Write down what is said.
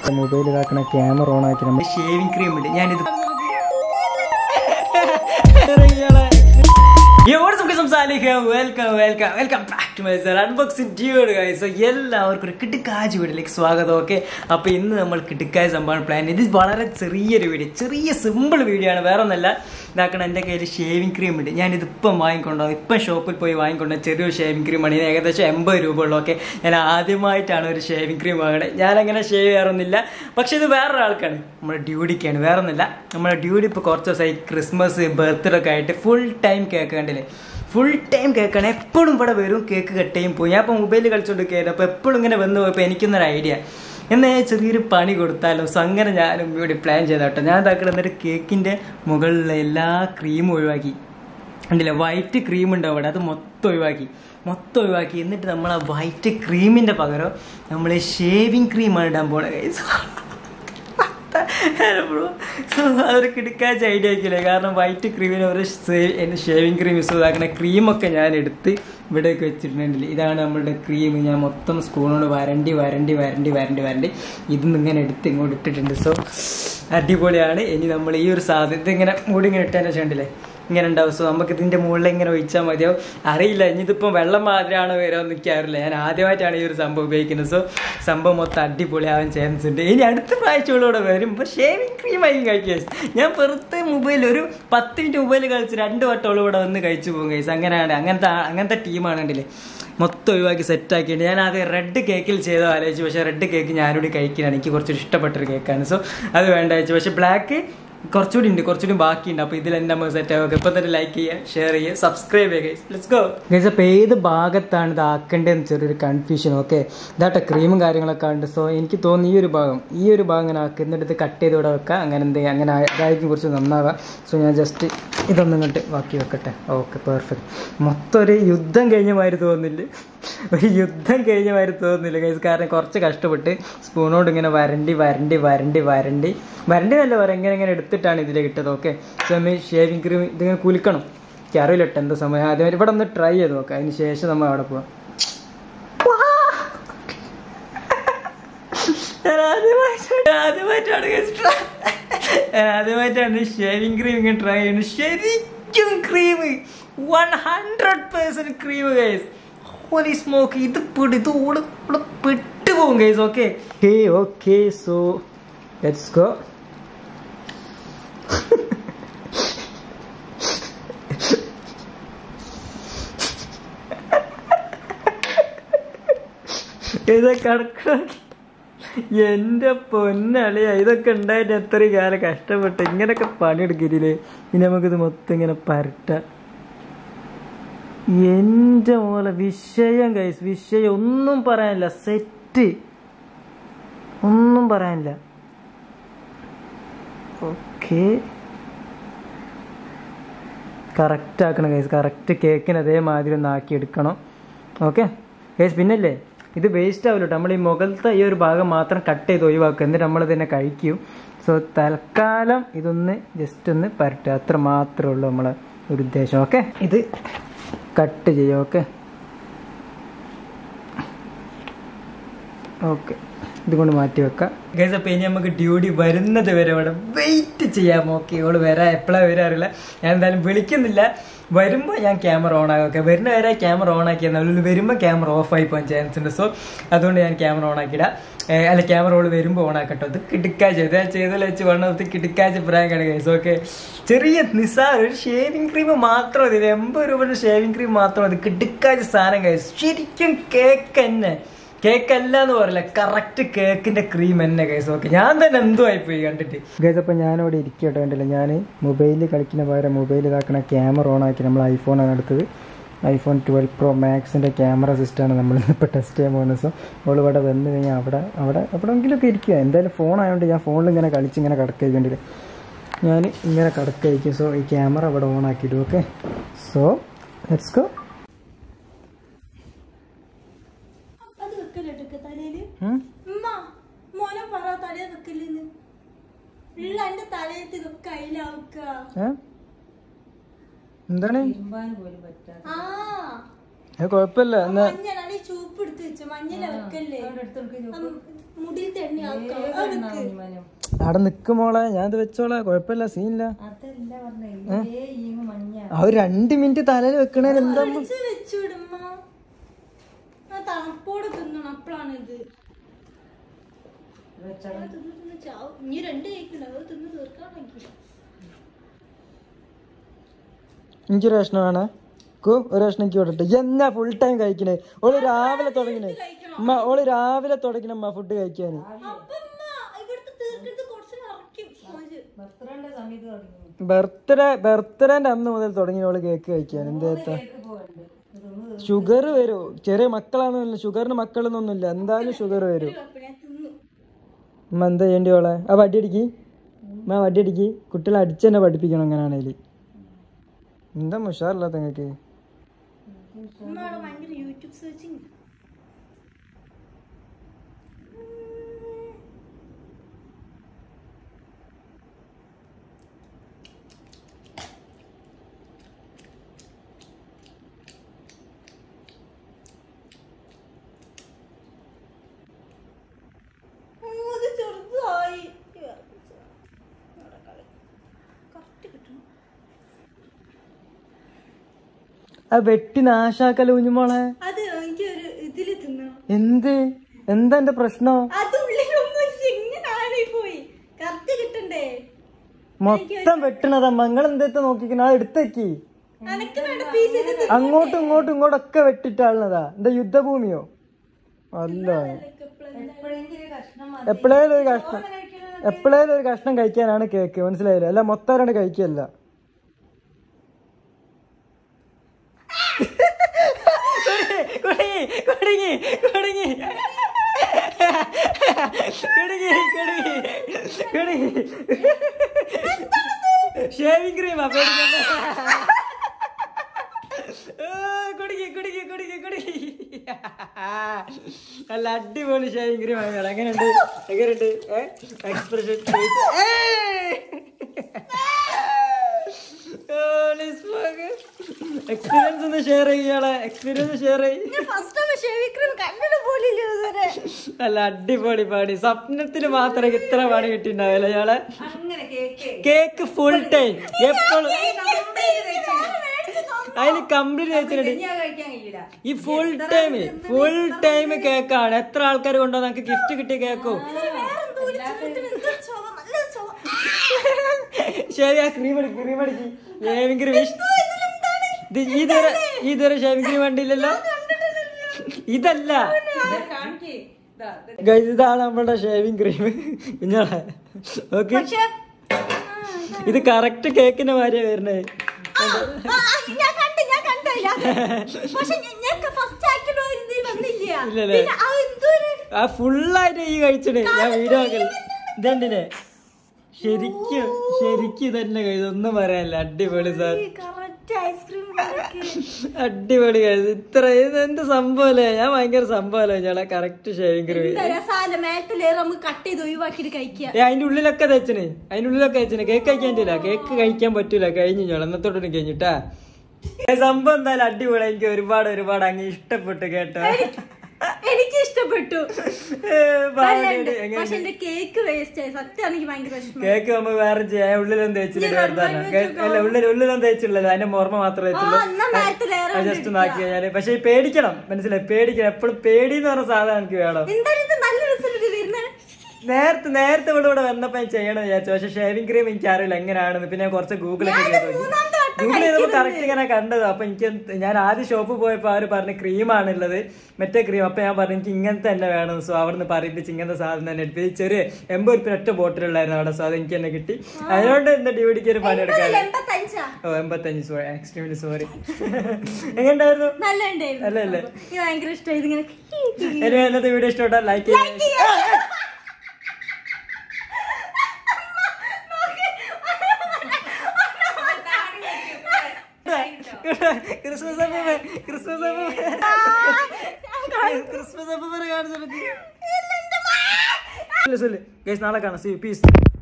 Mobile ഇതാക്കണ camera on ആക്കി നമ്മൾ ഷേവിംഗ് ക്രീം ഉണ്ട് ഞാനിത് welcome welcome welcome back to my sir unboxing ഡിയോട് ഗൈസ് എല്ലാവർക്കും ഒരു കിടുക്കാജ് വീഡിയോയിലേക്ക് സ്വാഗതം ഓക്കെ അപ്പോൾ ഇന്ന് നമ്മൾ കിടുക്കായ സംഭവമാണ് പ്ലാൻ ഇത് വളരെ ചെറിയൊരു വീഡിയോ ചെറിയ സിമ്പിൾ വീഡിയോ ആണ് വേറെ ഒന്നല്ല ഇതാക്കണം എൻ്റെ കയ്യിൽ ഷേവിംഗ് ക്രീം ഉണ്ട് ഞാനിത് ഇപ്പം വാങ്ങിക്കൊണ്ടോ ഇപ്പം ഷോപ്പിൽ പോയി വാങ്ങിക്കൊണ്ടോ ചെറിയൊരു ഷേവിംഗ് ക്രീമാണ് ഇത് ഏകദേശം എൺപത് രൂപ ഉള്ളൂ ഓക്കെ ഞാൻ ആദ്യമായിട്ടാണ് ഒരു ഷേവിംഗ് ക്രീം വാങ്ങണത് ഞാനങ്ങനെ ഷേവ് ചെയ്യാറൊന്നുമില്ല പക്ഷേ ഇത് വേറൊരാൾക്കാണ് നമ്മുടെ ഡ്യൂഡിക്കാണ് വേറെ ഒന്നുമില്ല നമ്മുടെ ഡ്യൂഡി ഇപ്പോൾ കുറച്ച് ദിവസമായി ക്രിസ്മസ് ബർത്ത്ഡേ ഒക്കെ ആയിട്ട് ഫുൾ ടൈം കേക്ക് കണ്ടില്ലേ ഫുൾ ടൈം കേക്കാണ് എപ്പോഴും ഇവിടെ വരും കേക്ക് കട്ടയും പോയി ഞാൻ ഇപ്പോൾ മൊബൈലിൽ കളിച്ചുകൊണ്ടിരിക്കുകയായിരുന്നു അപ്പോൾ എപ്പോഴും ഇങ്ങനെ വന്ന് പോയപ്പോൾ എനിക്കൊന്നൊരു ഐഡിയ എന്നാൽ ഞാൻ ചെറിയൊരു പണി കൊടുത്താലോ സോ അങ്ങനെ ഞാനും ഇവിടെ പ്ലാൻ ചെയ്ത കേട്ടോ ഞാൻ ഇതാക്കി എന്നിട്ട് കേക്കിൻ്റെ മുകളിലെ എല്ലാ ക്രീമും ഒഴിവാക്കി ഉണ്ടല്ലേ വൈറ്റ് ക്രീം ഉണ്ട് അവിടെ അത് മൊത്തം ഒഴിവാക്കി മൊത്തം ഒഴിവാക്കി എന്നിട്ട് നമ്മൾ ആ വൈറ്റ് ക്രീമിൻ്റെ പകരം നമ്മൾ ഷേവിങ് ക്രീമാണ് ഇടാൻ പോണത് ബ്രോ സോ അതൊരു കിടക്കാച്ച ഐഡിയ ആക്കിയില്ലേ കാരണം വൈറ്റ് ക്രീമിന് ഒരു ഷേവിങ് ക്രീം യൂസ് ഇതാക്കുന്ന ക്രീമൊക്കെ ഞാൻ എടുത്ത് ഇവിടെയൊക്കെ വെച്ചിട്ടുണ്ടെങ്കിൽ ഇതാണ് നമ്മളുടെ ക്രീം ഞാൻ മൊത്തം സ്പൂണോട് വരണ്ടി വരണ്ടി വരണ്ടി വരണ്ടി വരണ്ടി ഇതൊന്നും ഇങ്ങനെ എടുത്ത് ഇങ്ങോട്ട് ഇട്ടിട്ടുണ്ട് സോ അടിപൊളിയാണ് ഇനി നമ്മൾ ഈ ഒരു സാധനം ഇതിങ്ങനെ മൂടി ഇങ്ങനെ ഇട്ടതിന് ശേഷം ഉണ്ടല്ലേ ഇങ്ങനെ ഉണ്ടാവും സോ നമുക്ക് ഇതിന്റെ മുകളിൽ ഇങ്ങനെ ഒഴിച്ചാൽ മതിയാവും അറിയില്ല ഇനിയിതിപ്പം വെള്ളം മാതിരിയാണോ വരുമോ നിൽക്കാറില്ല ഞാൻ ആദ്യമായിട്ടാണ് ഈ ഒരു സംഭവം ഉപയോഗിക്കുന്നത് സോ സംഭവം മൊത്തം അടിപൊളിയാവാൻ ചാൻസ് ഉണ്ട് ഇനി അടുത്ത പ്രാവശ്യമുള്ളൂടെ വരും ഇപ്പോൾ ഷേവിങ് ക്രീം ആയി കഴിക്കുക ഞാൻ വെറുതെ മൊബൈൽ ഒരു പത്ത് മിനിറ്റ് മൊബൈൽ കളിച്ച് രണ്ട് വട്ടോളം ഇവിടെ വന്ന് കഴിച്ചു പോകും കഴിച്ച് അങ്ങനെയാണ് അങ്ങനത്തെ അങ്ങനത്തെ ടീമാണ് ഉണ്ടല്ലേ മൊത്തം ഒഴിവാക്കി സെറ്റാക്കിയിട്ട് ഞാൻ ആദ്യം റെഡ് കേക്കിൽ ചെയ്തോ ആലോചിച്ചു പക്ഷേ റെഡ് കേക്ക് ഞാനിവിടെ കഴിക്കുകയാണ് എനിക്ക് കുറച്ചൊരു ഇഷ്ടപ്പെട്ടൊരു കേക്കാണ് സോ അത് വേണ്ട വെച്ചു പക്ഷേ ബ്ലാക്ക് കുറച്ചുകൂടി ഉണ്ട് കുറച്ചുകൂടി ബാക്കിയുണ്ട് അപ്പോൾ ഇതിൽ എൻ്റെ നമുക്ക് സെറ്റ് ആവുക ഇപ്പം തന്നെ ലൈക്ക് ചെയ്യുക ഷെയർ ചെയ്യുക സബ്സ്ക്രൈബ് ചെയ്യുക ലെറ്റ്സ് ഗോ ഗൈസ് അപ്പോൾ ഏത് ഭാഗത്താണ് ഇത് ആക്കേണ്ടതെന്ന് ചെറിയൊരു കൺഫ്യൂഷൻ ഓക്കെ ഇതാട്ടെ ക്രീമും കാര്യങ്ങളൊക്കെ ഉണ്ട് സോ എനിക്ക് തോന്നുന്നു ഈ ഒരു ഭാഗം ഈ ഒരു ഭാഗം ഇങ്ങനെ ആക്കുക എന്നിട്ട് കട്ട് ചെയ്ത് ഇവിടെ വെക്കുക അങ്ങനെ എന്ത് ചെയ്യുക അങ്ങനെ അതായിരിക്കും കുറച്ച് നന്നാവുക സോ ഞാൻ ജസ്റ്റ് ഇതൊന്നും ഇങ്ങോട്ട് ബാക്കി വെക്കട്ടെ ഓക്കെ പെർഫെക്റ്റ് മൊത്തം ഒരു യുദ്ധം കഴിഞ്ഞ മാതിരി തോന്നുന്നില്ല ഒരു യുദ്ധം കഴിഞ്ഞ മാതിരി തോന്നുന്നില്ല ഗൈസ് കാരണം കുറച്ച് കഷ്ടപ്പെട്ട് സ്പൂണോട് ഇങ്ങനെ വരണ്ടി വരണ്ടി വരണ്ടി വരണ്ടി വരണ്ടി നല്ല പറയാം ഇങ്ങനെ ഇങ്ങനെ എടുത്തിട്ടാണ് ഇതിലേക്ക് ഇട്ടത് ഓക്കെ സോ ഒന്ന് ഷേവിങ് ക്രീം ഇതിങ്ങനെ കുലിക്കണം എനിക്ക് അറിയില്ല കേട്ടോ എന്താ സമയം ആദ്യം ഇവിടെ ഒന്ന് ട്രൈ ചെയ്ത് നോക്കാം അതിന് ശേഷം നമ്മൾ അവിടെ പോവാം ഞാൻ ആദ്യമായിട്ടാണ് ആദ്യമായിട്ടാണ് guys try- ഞാൻ ആദ്യമായിട്ടാണ് ഷേവിങ് ക്രീം ഇങ്ങനെ ട്രൈ ചെയ്യുന്നത് ശരിക്കും cream one hundred percent cream guys holy smoke ഇത് പിടി ഇത് ഓട് ഇവിടെ പെട്ടുപോകും guys okay okay okay so let's go ഇതൊക്കെ കണക്കാക്കി എന്റെ പൊന്നളിയ ഇതൊക്കെ ഉണ്ടായിട്ട് എത്ര കാലം കഷ്ടപ്പെട്ട് ഇങ്ങനൊക്കെ പണിയെടുക്കില്ലേ ഇനി നമുക്കിത് മൊത്തം ഇങ്ങനെ പരട്ട എന്റെ മോളെ വിഷയം കൈസ് വിഷയം ഒന്നും പറയാനില്ല സെറ്റ് ഒന്നും പറയാനില്ല ഓക്കെ കറക്റ്റ് ആക്കണം കൈസ് കറക്റ്റ് കേക്കിന് അതേമാതിരി ഒന്ന് ആക്കി എടുക്കണം ഓക്കെ കൈസ് പിന്നല്ലേ ഇത് വേസ്റ്റ് ആവില്ല കേട്ടോ നമ്മൾ ഈ മുകളിലത്തെ ഈ ഒരു ഭാഗം മാത്രം കട്ട് ചെയ്ത് ഒഴിവാക്കുക എന്നിട്ട് നമ്മൾ ഇതിനെ കഴിക്കും സോ തൽക്കാലം ഇതൊന്ന് ജസ്റ്റ് ഒന്ന് പരട്ടുക അത്ര മാത്രമേ ഉള്ളൂ നമ്മളെ ഒരു ഉദ്ദേശം ഓക്കെ ഇത് കട്ട് ചെയ്യാം ഓക്കെ ഓക്കെ ഇതുകൊണ്ട് മാറ്റി വെക്കാം ഗൈസ് അപ്പോൾ ഇനി നമുക്ക് ഡ്യൂട്ടി വരുന്നത് വരെ ഇവിടെ വെയിറ്റ് ചെയ്യാം ഓക്കെ ഇവള് വരാ എപ്പോഴാണ് വരാറില്ല ഞാൻ എന്തായാലും വിളിക്കുന്നില്ല വരുമ്പോൾ ഞാൻ ക്യാമറ ഓൺ ആക്കാം ഓക്കെ വരുന്ന വരെ ക്യാമറ ഓൺ ആക്കി എന്നാൽ വരുമ്പോൾ ക്യാമറ ഓഫ് ആയി പോകാൻ ചാൻസ് ഉണ്ട് സോ അതുകൊണ്ട് ഞാൻ ക്യാമറ ഓൺ ആക്കിയിടാം ഏഹ് അല്ല ക്യാമറ ഓൾ വരുമ്പോൾ ഓൺ ആക്കട്ടോ ഇത് കിടുക്കാച്ച് ഇത് ചെയ്തതിൽ വെച്ച് വേണം കിടുക്കാച്ച് പ്രാങ്കാണ് ഗൈസ് ഓക്കെ ചെറിയ നിസാർ ഒരു ഷേവിംഗ് ക്രീം മാത്രം മതി എൺപത് രൂപയുടെ ഷേവിംഗ് ക്രീം മാത്രം മതി കിടുക്കാച്ച് സാധനം ഗൈസ് ശരിക്കും കേക്ക് തന്നെ കേക്ക് അല്ല എന്ന് പറയില്ല കറക്റ്റ് കേക്കിന്റെ ക്രീം തന്നെ ഗൈസ് ഓക്കെ ഞാൻ തന്നെ എന്തോ ആയിപ്പോയി കണ്ടിട്ട് ഗൈസ് അപ്പൊ ഞാനിവിടെ ഇരിക്കട്ടോ കണ്ടില്ല ഞാൻ മൊബൈലിൽ കളിക്കുന്ന പകരം മൊബൈൽ ഇതാക്കണ ക്യാമറ ഓൺ ആക്കി നമ്മൾ ഐഫോണാണ് എടുത്തത് ഐഫോൺ ട്വൽവ് പ്രോ മാക്സിൻ്റെ ക്യാമറ സിസ്റ്റമാണ് നമ്മൾ ഇപ്പോൾ ടെസ്റ്റ് ചെയ്യാൻ പോകുന്നത് സോ അവൾ ഇവിടെ വന്നു കഴിഞ്ഞാൽ അവിടെ അവിടെ എവിടെയെങ്കിലുമൊക്കെ ഇരിക്കുക എന്തായാലും ഫോൺ ആയതുകൊണ്ട് ഞാൻ ഫോണിൽ ഇങ്ങനെ കളിച്ച് ഇങ്ങനെ കിടക്കണ്ടില്ല ഞാൻ ഇങ്ങനെ കിടക്കായിരിക്കും സോ ഈ ക്യാമറ ഇവിടെ ഓൺ ആക്കിയിടും ഓക്കെ സോ ലെറ്റ്സ് ഗോ അത് വെക്കല്ലോട്ടൊക്കെ തലയില് ഉമ്മ മോനെ പറ തലയിൽ വെക്കല്ലെന്ന് ഉള്ള എന്റെ തലയത്ത് ഇതൊക്കെ അയിലാവുക എന്താണ് ആ അത് കുഴപ്പമില്ല എന്നാ മഞ്ഞളാണ് ഈ ചൂപ്പ് എടുത്ത് വെച്ചു മഞ്ഞള വെക്കല്ലേ മുടിയിൽ തെണ്ണി ആക്കാം അതൊക്കെ അവിടെ നിക്കും മോളെ ഞാൻ ഇത് വെച്ചോളാം കുഴപ്പമില്ല സീനില്ല അതല്ല പറഞ്ഞേ ഈ മഞ്ഞ ആ ഒരു രണ്ട് മിനിറ്റ് തലയിൽ വെക്കണേന് എന്താ പിടിച്ച് വെച്ചുവിടുമ്മ ആ തണുപ്പോടെ തിന്നണം അപ്പോഴാണ് ഇത് അത് തിന്ന് തിന്ന് ചാവും. ഇനി രണ്ട് കേക്കുണ്ട് അത് തിന്ന് തീർക്കാണെങ്കിൽ എനിക്കൊരു കഷ്ണം വേണേ കു ഒരു കഷ്ണം എനിക്ക് വിടട്ടെ എന്നാ ഫുൾ ടൈം കഴിക്കണേ ഓള് രാവിലെ തുടങ്ങിനേ അമ്മ ഓള് രാവിലെ തുടങ്ങിന അമ്മ ഫുഡ് കഴിക്കാന് അപ്പൊ ഉമ്മ ഇവിടുത്തെ തീർക്കരുത് കുറച്ച് ഇറക്കി പോര്. ബർത്ത്ഡേന്റെ സമയത്ത് തുടങ്ങി ബർത്ത്ഡേ ബർത്ത്ഡേന്റെ അന്ന് മുതൽ തുടങ്ങി ഓള് കേക്ക് കഴിക്കാൻ എന്താ കേക്ക് പോകണ്ട് ഇതൊന്ന് ഷുഗർ വരും ചെറിയ മക്കളാണെന്നില്ല ഷുഗറിന് മക്കളൊന്നുമില്ല എന്തായാലും ഷുഗർ വരും അപ്പൊ ഞാൻ തിന്നു അമ്മ എന്താ ചെയ്യേണ്ടി ഓളെ ആ വടി അടിക്ക് അമ്മ വടി അടിക്ക് കുട്ടികളെ അടിച്ച് തന്നെ പഠിപ്പിക്കണം അങ്ങനെയാണേല് എന്താ ഉഷാറില്ലാത്ത നിങ്ങൾക്ക് ഉമ്മ അവിടെ ഭയങ്കര യൂട്യൂബ് സെർച്ചിങ് ചെറുതായി കറക്റ്റ് കിട്ടണം ആ വെട്ടി നാശാക്കല കുഞ്ഞുമോളെ അത് എനിക്ക് ഒരു ഇതില് തിന്നണം എന്ത് എന്താ എന്റെ പ്രശ്നം അത് ഉള്ളിലൊന്നും എങ്ങനാണ് പോയി കറക്റ്റ് കിട്ടണ്ടേ മൊത്തം വെട്ടണതമ്മ നിങ്ങൾ എന്തേത്ത നോക്കിക്കണ ആ എടുത്തേക്ക് അനക്ക് വേണ്ട പീസ് ഇത് അങ്ങോട്ടും ഇങ്ങോട്ടും ഇങ്ങോട്ടൊക്കെ വെട്ടിട്ടാളുന്നതാ എന്താ യുദ്ധഭൂമിയോ അല്ല എപ്പോഴെങ്കിലും കഷ്ണം എപ്പോഴേലും ഒരു കഷ്ണം എപ്പോഴേലും ഒരു കഷ്ണം കഴിക്കാനാണ് കേക്ക് മനസ്സിലായില്ല അല്ല മൊത്തം കഴിക്കല്ല കുടുങ്ങി കുടുങ്ങി കുടുങ്ങി കുടുങ്ങി കുടുങ്ങി കുടുങ്ങി ഷേവിംഗ് ക്രീമാ പേടിക്കണ്ട ഓ, കുടുങ്ങി കുടുങ്ങി കുടുങ്ങി കുടുങ്ങി നല്ല അടിപൊളി ഷേവിംഗ് ക്രീം വാങ്ങിയാണ് എങ്ങനെയുണ്ട് എങ്ങനെയുണ്ട് എക്സ്പ്രഷൻ എക്സ്പീരിയൻസ് ഒന്ന് ഷെയർ ചെയ്യാളെ എക്സ്പീരിയൻസ് ഷെയർ ചെയ്യ ഫസ്റ്റ് ടൈം ഷേവിംഗ് ക്രീം കണ്ടിട്ട് പോലില്ല ഇതുവരെ നല്ല അടിപൊളി പാടി സ്വപ്നത്തിന് മാത്രമേ ഇത്ര പാടി കിട്ടിണ്ടാവില്ല ഇയാളെ അങ്ങനെ കേക്ക് കേക്ക് ഫുൾ ടൈം എപ്പോഴും അതിന് കംപ്ലീറ്റ് വെച്ചിട്ടുണ്ട് ഞാൻ കഴിക്കാൻ കഴിയില്ല ഈ ഫുൾ ടൈം ഫുൾ ടൈം കേക്കാണ് എത്ര ആൾക്കാർ കൊണ്ടോ നമുക്ക് ഗിഫ്റ്റ് കിട്ടിയ കേക്കോ ശരി ആ ക്രീം അടിക്ക് ക്രീം അടിക്ക് ഷേവിംഗ് ക്രീം ഇത് ഇതുവരെ ഇതുവരെ ഷേവിംഗ് ക്രീം കണ്ടില്ലല്ലോ ഇതല്ല കാണിക്ക് ഇതാ, ഇത് Guys, ഇതാണ് നമ്മളുടെ ഷേവിംഗ് ക്രീം കുഞ്ഞാളെ ഓക്കെ ഇത് കറക്റ്റ് കേക്കിന്റെ മാതിരിയാ വരുന്നത് ഞാൻ കണ്ട് ഞാൻ കണ്ടില്ല പക്ഷെ ഞാൻ ഫസ്റ്റ് ആക്കിയിട്ട് ഇത് വന്നില്ല ഇല്ലല്ലേ? പിന്നെ ആ എന്തോര് ആ ഫുള്ളായിട്ട് ഈ കഴിച്ചിട്ട് ഞാൻ വീഡിയോ ആക്കൽ ഇതണ്ടില്ലേ ശരിക്കും ശരിക്കും ഇതന്നെ കഴിച്ചു ഒന്നും പറയാനില്ല അടിപൊളി സാർ കറക്റ്റ് ഐസ്ക്രീം അടിപൊളി കഴിച്ചു ഇത്ര ഇത് എന്ത് സംഭവല്ലേ ഞാൻ ഭയങ്കര സംഭവല്ലേ ഞങ്ങളെ കറക്റ്റ് ഷേവിംഗ് ക്രീം രസാല മേലത്തെ ലെയർ നമുക്ക് കട്ട് ചെയ്ത് ഒഴിവാക്കിയിട്ട് കഴിക്കുക ഏ അതിന്റെ ഉള്ളിലൊക്കെ തേച്ചന് അതിന്റെ ഉള്ളിലൊക്കെ തേച്ചന് കേക്ക് കഴിക്കാൻ പറ്റൂല കേക്ക് കഴിക്കാൻ പറ്റൂല കഴിഞ്ഞു ഞാൻ എന്നത്തോട്ടും കഴിഞ്ഞിട്ടാ ഏ, സംഭവം എന്തായാലും അടിപൊളി എനിക്ക് ഒരുപാട് ഒരുപാട് അങ്ങ് ഇഷ്ടപ്പെട്ടു കേട്ടോ എനിക്ക് ഇഷ്ടപ്പെട്ടു ഏ, പാവം നല്ലുണ്ട്. കേട്ട് എങ്ങനെ പക്ഷെ എന്റെ കേക്ക് വേസ്റ്റ് ആയി സത്യം എനിക്ക് ഭയങ്കര വിഷമം കേക്ക് നമുക്ക് വേറെ ചെയ്യാം ഉള്ളിലൊന്നും തേച്ചില്ല അല്ല ഉള്ളിൽ ഉള്ളിലൊന്നും തേച്ചില്ലല്ലോ അതിന്റെ മോർമ്മ മാത്രമേ ആ, എന്നാ മേലത്തെ layer തേച്ചുള്ളൂ ജസ്റ്റ് ഒന്ന് ആക്കി കഴിഞ്ഞാല് പക്ഷെ ഈ പേടിക്കണം മനസ്സിലായി പേടിക്കണം എപ്പോഴും പേടി എന്ന് പറഞ്ഞ സാധനം എനിക്ക് വേണം എന്തായാലും ഇത് നല്ല റിസൾട്ട് വരുന്നത് നേരത്തെ നേരത്തെ ഇവിടെ ഇവിടെ വന്നപ്പോ ഞാൻ ചെയ്യണം വിചാരിച്ചു പക്ഷെ ഷേവിംഗ് ക്രീം എനിക്ക് അറിയില്ല എങ്ങനെയാണെന്ന് പിന്നെ ഞാൻ കുറച്ച് ഗൂഗിളൊക്കെ ചെയ്ത് നോക്കി മൂന്നാമത്തെ വട്ടം ഗൂഗിൾ ചെയ്തപ്പോ കറക്റ്റ് ഇങ്ങനെ കണ്ടത് അപ്പൊ എനിക്ക് ഞാൻ ആദ്യം ഷോപ്പിൽ പോയപ്പോ അവര് പറഞ്ഞു ക്രീമാണുള്ളത് മറ്റേ ക്രീം അപ്പൊ ഞാൻ പറഞ്ഞു എനിക്ക് ഇങ്ങനത്തെ തന്നെ വേണം സോ അവിടെ നിന്ന് പറയിപ്പിച്ച് ഇങ്ങനത്തെ സാധനം തന്നെ എടുത്ത് ഈ ചെറിയ എൺപത് റുപ്യ ഒറ്റ ബോട്ടിലുള്ളായിരുന്നു അവിടെ സോ അത് എനിക്ക് തന്നെ കിട്ടി അതുകൊണ്ട് എന്താ ഡ്യൂട്ടിക്ക് ഒരു പണി എടുക്കാൻ എൺപത്തഞ്ചാ ഓ എൺപത്തഞ്ച് സോറി എക്സ്ട്രീംലി സോറി എങ്ങനെയുണ്ടായിരുന്നു നല്ല ഉണ്ടായിരുന്നു അല്ലേ അല്ലേ എനിക്ക് ഭയങ്കര ഇഷ്ടമായി ഇതിങ്ങനെ എനിക്ക് ഇന്നത്തെ വീഡിയോ ഇഷ്ടപ്പെട്ടാൽ ലൈക്ക് ചെയ്യുക ക്രിസ്മസ് അപ്പൂപ്പൻ ക്രിസ്മസ് അപ്പൂപ്പൻ ക്രിസ്മസ് അപ്പൂപ്പനെ കാണിച്ചു കൊടുക്ക്. சொல்லு சொல்லு கைஸ் நாளை காணும் சி பீஸ்